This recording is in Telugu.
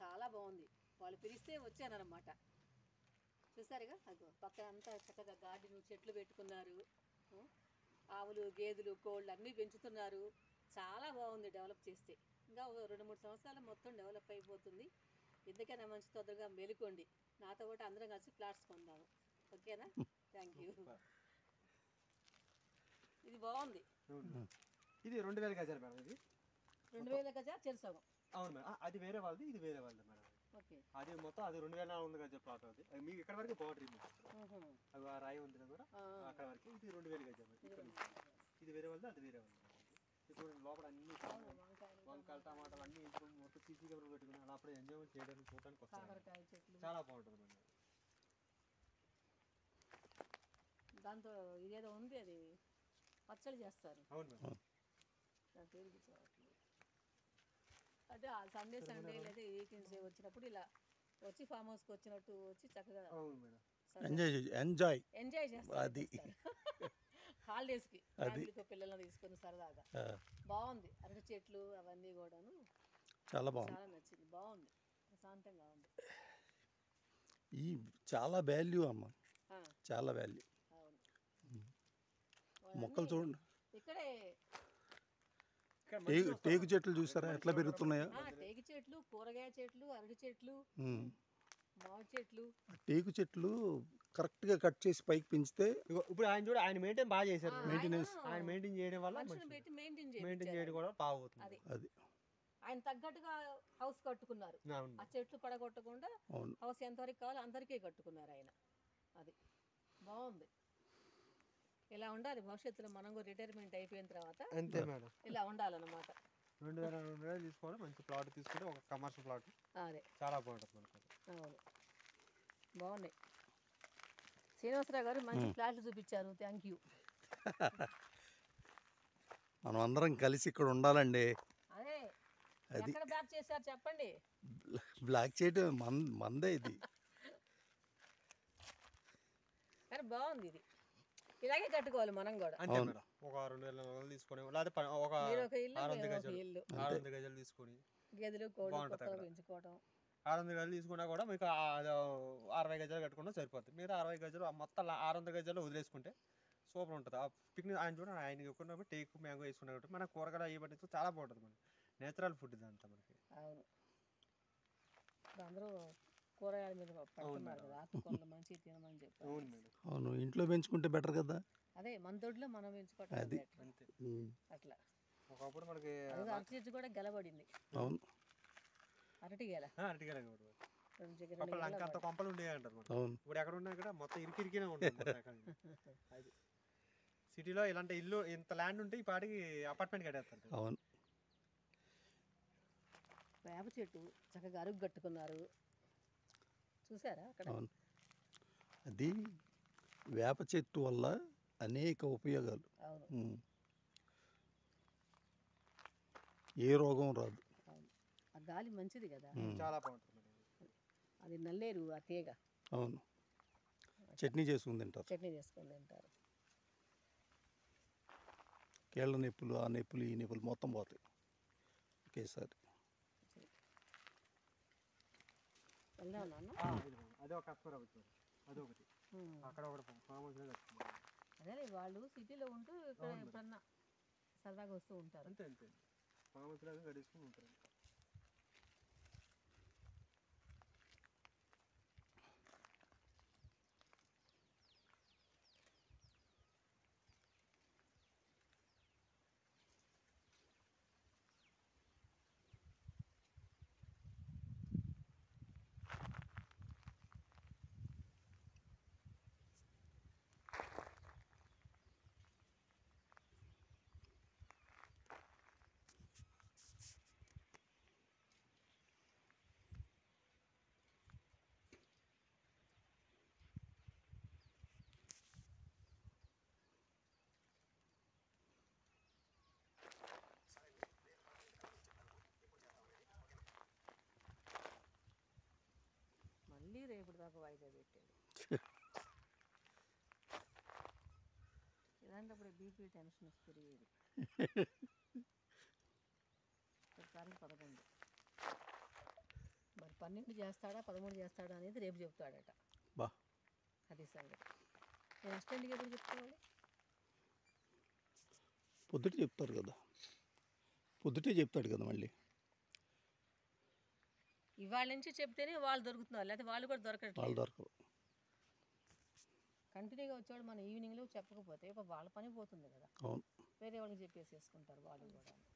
చాలా బాగుంది వాళ్ళు పిలిస్తే వచ్చానన్నమాట చూసారుగా అగో పక్కన అంతా చక్కగా గార్డెన్ చెట్లు పెట్టుకున్నారు ఉం? ఆవులు గేదెలు కోళ్ళు అన్నీ పెంచుతున్నారు చాలా బాగుంది డెవలప్ చేస్తే ఇంకా ఒక రెండు మూడు సంవత్సరాలు మొత్తం డెవలప్ అయిపోతుంది ఎందుకైనా మంచి తొందరగా మెలుకోండి నాతో పాటు అందరం కలిసి ఫ్లాట్స్ కొందాము ఓకేనా థ్యాంక్ యూ ఇది బాగుంది ఇది రెండు వేల గజాలు మేడం ఇది రెండు వేల గజ చెరుసగం అవును మేడం ఆ, అది వేరే వాళ్ళది ఇది వేరే వాళ్ళది మేడం ఓకే అది మొత్తం అది రెండు వేల నాలుగు వందల గజాల ప్లాట్ అది అది మీకు ఇక్కడ వరకు బాగుంటుంది మీకు ఊహు. అది ఆ రాయి ఉంది కూడా ఆ, అక్కడ వరకు ఇది రెండు వేల గజాలు ఇది ఇక్కడ రెండు నుంచి. వేల గజాలు. ఇది వేరే వాళ్ళది అది వేరే వాళ్ళది ఇప్పుడు లోపల అన్ని అవును, వంకాయలు, వంకాయలు టమాటాలు అన్ని వేసుకొని మొత్తం సీసీ కెమెరా పెట్టుకుని అలా అప్పుడే ఎంజాయ్మెంట్ చేయడానికి చూడడానికి వస్తారు కాకరకాయ చెట్లు చాలా బాగుంటుంది మేడం దాంతో ఇదేదో ఉంది అది పచ్చడి చేస్తారు అవును మేడం దాని పేరు గుర్తురావట్లేదు అంటే ఆ సండే సండే లేదా వీకెండ్స్ వచ్చినప్పుడు ఇలా వచ్చి ఫామ్ హౌస్కి వచ్చినట్టు వచ్చి చక్కగా అవును మేడం ఎంజాయ్ చేయ- ఎంజాయ్ ఎంజాయ్ చేస్తారు అది. హాలిడేస్కి ఫ్యామిలీతో పిల్లల్ని తీసుకొని సరదాగా ఆ, బాగుంది అరటి చెట్లు అవన్నీ కూడాను చాలా బాగుంది చాలా నచ్చింది బాగుంది ప్రశాంతంగా ఉంది ఈ చాలా వాల్యూ అమ్మ ఆ, చాలా వాల్యూ అవును మొక్కలు చూడండి ఇక్కడే ఇక్కడ టేకు టేకు చెట్లు చూసారా ఎట్లా పెరుగుతున్నాయో ఆ, టేకు చెట్లు కూరగాయ చెట్లు అరటి చెట్లు ఉమ్. మామిడి చెట్లు ఆ టేకు చెట్లు కరెక్ట్గా కట్ చేసి పైకి పెంచితే ఇగో ఇప్పుడు ఆయన చూడ ఆయన మెయింటైన్ బాగా చేశారు ఆ, Maintenance. ఆయన ఆయన మెయింటైన్ చేయడం వల్ల మనుషులు పెట్టి మెయింటైన్ మెయింటైన్ చేయించారు చేయడం కూడా బాగుతుంది అది అది ఆయన తగ్గట్టుగా హౌస్ కట్టుకున్నారు అవును ఆ చెట్లు పడగొట్టకుండా అవును హౌస్ ఎంతవరకు కావాలో అందరికీ కట్టుకున్నారు ఆయన అది బాగుంది ఇలా ఉండాలి భవిష్యత్తులో మనం కూడా రిటైర్మెంట్ అయిపోయిన తర్వాత అంతే మేడం ఇలా ఉండాలన్నమాట రెండు వేల రెండు వేలు తీసుకోవడం మంచి ప్లాట్ తీసుకుంటే ఒక కమర్షియల్ ప్లాట్ అదే చాలా బాగుంటుంది మనకు అవును బాగున్నాయి శ్రీనివాసరావు గారు మంచి ఫ్లాట్లు చూపించారు థ్యాంక్ యూ మనం అందరం కలిసి ఇక్కడ ఉండాలండి అదే అది. ఎక్కడ బ్యాక్ చేశారు చెప్పండి బ్లాక్ చేయడం మన మందే ఇది కానీ బాగుంది ఇది ఇలాగే కట్టుకోవాలి మనం కూడా అంతే మేడం ఒక రెండు వేల నాలుగు వందలు తీసుకొని లేకపోతే ప- ఒక మీరు ఒక ఇల్లు ఆరు వందల మేము ఒక గజాలు ఇల్లు ఆరు వందల గజాలు తీసుకొని గేదెలు కోళ్ళు బాగుంటది కొత్తగా అక్కడ. పెంచుకోవడం ఆరు వందల గజాలు తీసుకున్నా కూడా మీకు ఆ- అది అరవై గజాలు కట్టుకున్నా సరిపోతుంది మీరు అరవై గజాలు ఆ మొత్తం లా- ఆరు వందల గజాలు వదిలేసుకుంటే సూపర్ ఉంటుంది ఆ పిక్నిక్ ఆయన చూడండి ఆయన ఎక్కువ టేక్ మ్యాంగో వేసుకున్నా కాబట్టి మన కూరగాయలు అయ్యి పట్టించు చాలా బాగుంటుంది మనకి నేచురల్ ఫుడ్ ఇదంతా మనకి అవును ఇప్పుడు అందరూ కూరగాయల మీద పడుతున్నారు కదా ఆకుకూరలు మంచి తినమని చెప్పారు అవును మేడం అవును ఇంట్లో పెంచుకుంటే బెటర్ కదా అదే మన దొడ్లో మనం పెంచుకోవటం అది. better. అంతే ఉమ్. అట్లా ఒకప్పుడు మనకి అది అరటి చెట్టు కూడా గెలబడింది అవును అరటి గెల అరటికాయలు కాబట్టి రెండు చెట్టు కొంపలు లంక అంత కొంపలు ఉండేవి అంటారు మనకి అవును ఇప్పుడు ఎక్కడ ఉన్నా కూడా మొత్తం ఇరికిరికినే ఉంటుంది మొత్తం ఎక్కడ. అది సిటీలో ఇలాంటి ఇల్లు ఇంత ల్యాండ్ ఉంటే ఈ పాటికి అపార్ట్మెంట్ కట్టేస్తారు అవును వేప చెట్టు చక్కగా అరుగు కట్టుకున్నారు చూసారా అక్కడ అవును అది వేప చెట్టు వల్ల అనేక ఉపయోగాలు అవును ఉమ్. ఏ రోగం రాదు అవును ఆ గాలి మంచిది కదా చాలా బాగుంటుంది మేడం అది నల్లేరు ఆ తీగ అవును చట్నీ చేసుకుని తింటారు చట్నీ చేసుకొని తింటారు కీళ్ళ నొప్పులు ఆ నొప్పులు ఈ నొప్పులు మొత్తం పోతాయి ఒకేసారి వెళ్దాం నాన్న ఆ, ఇది మేడం. అదే ఒక కస్టమర్ అవుతుంది అదొకటి ఉమ్. అక్కడ ఒకటి ఫామ్ హౌస్ కట్టుకున్నారు అదే వాళ్ళు సిటీలో ఉంటూ ఇక్కడ ఎప్పుడన్నా సరదాగా వస్తూ ఉంటారు అంతే అంతే ఫామ్ హౌస్ లాగా గడుచుకుని ఉంటారు మళ్ళీ రేపటి దాకా వాయిదా పెట్టాడు ఇలాంటప్పుడు బీపీ టెన్షన్ పెరిగేది ఒక తారీఖు పదకొండు మరి పన్నెండు చేస్తాడా పదమూడు చేస్తాడా అనేది రేపు చెప్తాడట బా అది సంగతి నేను అసిస్టెంట్కి ఎప్పుడు చెప్పుకోవాలి పొద్దుటే చెప్తారు కదా పొద్దుటే చెప్తాడు కదా మళ్ళీ ఇవాళ నుంచి చెప్తేనే వాళ్ళు దొరుకుతున్నారు లేకపోతే వాళ్ళు కూడా వాళ్ళు దొరకట్లేదు దొరకరు కంటిన్యూగా వచ్చేవాడు మన ఈవినింగ్లో చెప్పకపోతే ఇక వాళ్ళ పని పోతుంది కదా అవును వేరే వాళ్ళకి చెప్పేసి వేసుకుంటారు వాళ్ళు కూడా